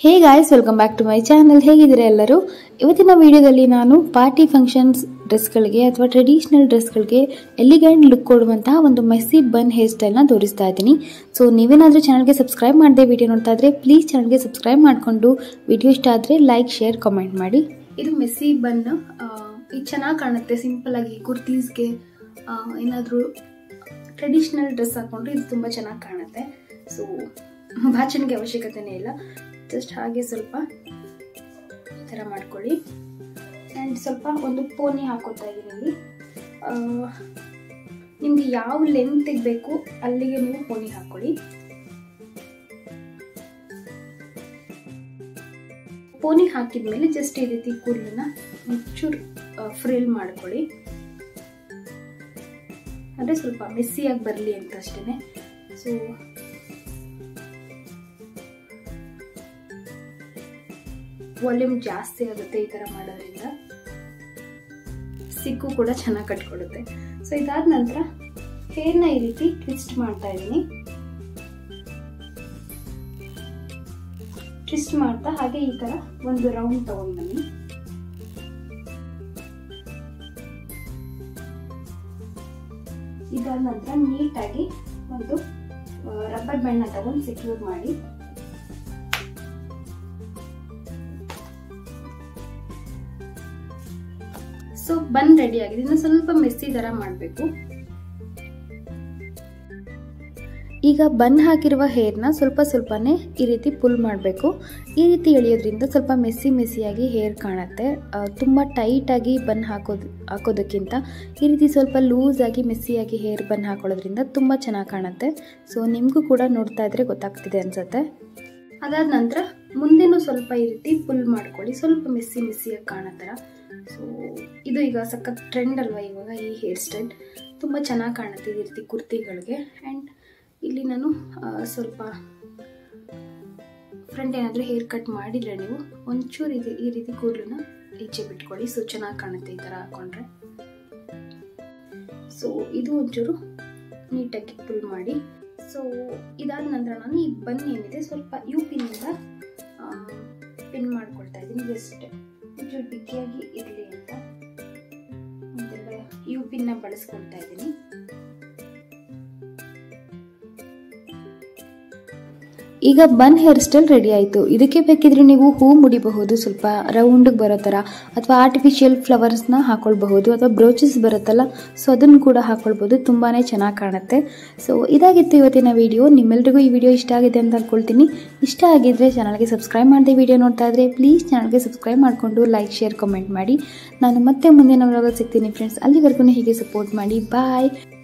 hey guys welcome back to my channel ಹೇಗಿದ್ದೀರಾ ಎಲ್ಲರೂ ಇವತ್ತಿನ ವಿಡಿಯೋದಲ್ಲಿ ನಾನು ಪಾರ್ಟಿ ಫಂಕ್ಷನ್ಸ್ ಡ್ರೆಸ್ಗಳಿಗೆ ಅಥವಾ ಟ್ರೆಡಿಷನಲ್ ಡ್ರೆಸ್ಗಳಿಗೆ ಎಲಿಗೆಂಟ್ ಲುಕ್ ಕೊಡುವಂತಹ ಒಂದು ಮೆಸ್ಸಿ ಬನ್ ಹೇರ್ ಸ್ಟೈಲ್ನ ತೋರಿಸ್ತಾ ಇದ್ದೀನಿ ಸೊ ನೀವೇನಾದರೂ ಚಾನಲ್ಗೆ ಸಬ್ಸ್ಕ್ರೈಬ್ ಮಾಡದೆ ವಿಡಿಯೋ ನೋಡ್ತಾ ಇದ್ರೆ ಪ್ಲೀಸ್ ಚಾನಲ್ಗೆ ಸಬ್ಸ್ಕ್ರೈಬ್ ಮಾಡಿಕೊಂಡು ವಿಡಿಯೋ ಇಷ್ಟ ಆದರೆ ಲೈಕ್ ಶೇರ್ ಕಮೆಂಟ್ ಮಾಡಿ ಇದು ಮೆಸ್ಸಿ ಬನ್ ಇದು ಚೆನ್ನಾಗಿ ಕಾಣುತ್ತೆ ಸಿಂಪಲ್ ಆಗಿ ಕುರ್ತೀಸ್ಗೆ ಏನಾದರೂ ಟ್ರೆಡಿಷ್ನಲ್ ಡ್ರೆಸ್ ಹಾಕೊಂಡ್ರೆ ಇದು ತುಂಬ ಚೆನ್ನಾಗಿ ಕಾಣುತ್ತೆ ಸೊ ಭಾಚಣಿಗೆ ಅವಶ್ಯಕತೆನೇ ಇಲ್ಲ ಜಸ್ಟ್ ಹಾಗೆ ಸ್ವಲ್ಪ ಈ ಥರ ಮಾಡ್ಕೊಳ್ಳಿ ಆ್ಯಂಡ್ ಸ್ವಲ್ಪ ಒಂದು ಪೋನಿ ಹಾಕೋತಾ ಇದ್ದೀನಿ ಇಲ್ಲಿ ನಿಮಗೆ ಯಾವ ಲೆಂತಿಗೆ ಬೇಕು ಅಲ್ಲಿಗೆ ನೀವು ಪೋನಿ ಹಾಕ್ಕೊಳ್ಳಿ ಪೋನಿ ಹಾಕಿದ್ಮೇಲೆ ಜಸ್ಟ್ ಈ ರೀತಿ ಕೂದಲನ್ನ ಒಂಚೂರು ಫ್ರಿಲ್ ಮಾಡ್ಕೊಳ್ಳಿ ಅಂದರೆ ಸ್ವಲ್ಪ ಮೆಸ್ಸಿಯಾಗಿ ಬರಲಿ ಅಂತ ಅಷ್ಟೇ ಸೊ ವಾಲ್ಯೂಮ್ ಜಾಸ್ತಿ ಆಗುತ್ತೆ ಈ ಥರ ಮಾಡೋದ್ರಿಂದ ಸಿಕ್ಕು ಕೂಡ ಚೆನ್ನಾಗಿ ಕಟ್ಕೊಡುತ್ತೆ ಸೊ ಇದಾದ ನಂತರ ಹೇರ್ನ ಈ ರೀತಿ ಟ್ವಿಸ್ಟ್ ಮಾಡ್ತಾ ಇದ್ದೀನಿ ಟ್ವಿಸ್ಟ್ ಮಾಡ್ತಾ ಹಾಗೆ ಈ ಥರ ಒಂದು ರೌಂಡ್ ತಗೊಂಡ್ ಬನ್ನಿ ಇದಾದ ನಂತರ ನೀಟಾಗಿ ಒಂದು ರಬ್ಬರ್ ಬ್ಯಾಂಡ್ನ ತಗೊಂಡು ಸೆಕ್ಯೂರ್ ಮಾಡಿ ಸೊ ಬನ್ ರೆಡಿ ಆಗಿದೆ ಇನ್ನು ಸ್ವಲ್ಪ ಮೆಸ್ಸಿ ದರ ಮಾಡಬೇಕು ಈಗ ಬನ್ ಹಾಕಿರುವ ಹೇರ್ನ ಸ್ವಲ್ಪ ಸ್ವಲ್ಪನೇ ಈ ರೀತಿ ಪುಲ್ ಮಾಡಬೇಕು ಈ ರೀತಿ ಎಳೆಯೋದ್ರಿಂದ ಸ್ವಲ್ಪ ಮೆಸ್ಸಿ ಮೆಸ್ಸಿಯಾಗಿ ಹೇರ್ ಕಾಣುತ್ತೆ ತುಂಬ ಟೈಟಾಗಿ ಬನ್ ಹಾಕೋದು ಹಾಕೋದಕ್ಕಿಂತ ಈ ರೀತಿ ಸ್ವಲ್ಪ ಲೂಸಾಗಿ ಮೆಸ್ಸಿಯಾಗಿ ಹೇರ್ ಬನ್ ಹಾಕೊಳ್ಳೋದ್ರಿಂದ ತುಂಬ ಚೆನ್ನಾಗಿ ಕಾಣುತ್ತೆ ಸೊ ನಿಮಗೂ ಕೂಡ ನೋಡ್ತಾ ಇದ್ರೆ ಗೊತ್ತಾಗ್ತಿದೆ ಅನ್ಸುತ್ತೆ ಅದಾದ ನಂತರ ಮುಂದೆನೂ ಸ್ವಲ್ಪ ಈ ರೀತಿ ಪುಲ್ ಮಾಡ್ಕೊಳ್ಳಿ ಸ್ವಲ್ಪ ಮೆಸ್ಸಿ ಮೆಸ್ಸಿಯಾಗಿ ಕಾಣೋ ಥರ ಸೊ ಇದು ಈಗ ಸಖತ್ ಟ್ರೆಂಡ್ ಅಲ್ವಾ ಇವಾಗ ಈ ಹೇರ್ ಸ್ಟೈಲ್ ತುಂಬ ಚೆನ್ನಾಗಿ ಕಾಣುತ್ತೆ ಈ ರೀತಿ ಕುರ್ತಿಗಳಿಗೆ ಆ್ಯಂಡ್ ಇಲ್ಲಿ ನಾನು ಸ್ವಲ್ಪ ಫ್ರಂಟ್ ಏನಾದರೂ ಹೇರ್ ಕಟ್ ಮಾಡಿದರೆ ನೀವು ಒಂಚೂರು ಇದು ಈ ರೀತಿ ಕೂದಲನ್ನ ಈಚೆ ಬಿಟ್ಕೊಳ್ಳಿ ಸೊ ಚೆನ್ನಾಗಿ ಕಾಣುತ್ತೆ ಈ ಥರ ಹಾಕೊಂಡ್ರೆ ಸೊ ಇದು ಒಂಚೂರು ನೀಟಾಗಿ ಪುಲ್ ಮಾಡಿ ಸೊ ಇದಾದ ನಂತರ ನಾನು ಈ ಬನ್ ಏನಿದೆ ಸ್ವಲ್ಪ ಯು ಪಿನ್ನಿಂದ ಪಿನ್ ಮಾಡ್ಕೊಳ್ತಾ ಇದ್ದೀನಿ ಜಸ್ಟ್ ಒಂಚೂರು ಬಿಗಿಯಾಗಿ ಇರಲಿ ಅಂತ ಒಂದೆರಡು ಯು ಪಿನ್ನ ಬಳಸ್ಕೊಳ್ತಾ ಇದ್ದೀನಿ ಈಗ ಬನ್ ಹೇರ್ ಸ್ಟೈಲ್ ರೆಡಿ ಆಯಿತು ಇದಕ್ಕೆ ಬೇಕಿದ್ರೆ ನೀವು ಹೂ ಮುಡಿಬಹುದು ಸ್ವಲ್ಪ ರೌಂಡಿಗೆ ಬರೋ ಥರ ಅಥವಾ ಆರ್ಟಿಫಿಷಿಯಲ್ ಫ್ಲವರ್ಸ್ನ ಹಾಕೊಳ್ಬಹುದು ಅಥವಾ ಬ್ರೋಚಸ್ ಬರುತ್ತಲ್ಲ ಸೊ ಅದನ್ನು ಕೂಡ ಹಾಕೊಳ್ಬೋದು ತುಂಬಾ ಚೆನ್ನಾಗಿ ಕಾಣುತ್ತೆ ಸೊ ಇದಾಗಿತ್ತು ಇವತ್ತಿನ ವಿಡಿಯೋ ನಿಮ್ಮೆಲ್ರಿಗೂ ಈ ವಿಡಿಯೋ ಇಷ್ಟ ಆಗಿದೆ ಅಂತ ಅಂದ್ಕೊಳ್ತೀನಿ ಇಷ್ಟ ಆಗಿದ್ರೆ ಚಾನಲ್ಗೆ ಸಬ್ಸ್ಕ್ರೈಬ್ ಮಾಡದೆ ವಿಡಿಯೋ ನೋಡ್ತಾ ಇದ್ರೆ ಪ್ಲೀಸ್ ಚಾನಲ್ಗೆ ಸಬ್ಸ್ಕ್ರೈಬ್ ಮಾಡಿಕೊಂಡು ಲೈಕ್ ಶೇರ್ ಕಮೆಂಟ್ ಮಾಡಿ ನಾನು ಮತ್ತೆ ಮುಂದಿನ ವ್ಲಾಗಲ್ಲಿ ಸಿಗ್ತೀನಿ ಫ್ರೆಂಡ್ಸ್ ಅಲ್ಲಿವರೆಗೂ ಹೀಗೆ ಸಪೋರ್ಟ್ ಮಾಡಿ ಬಾಯ್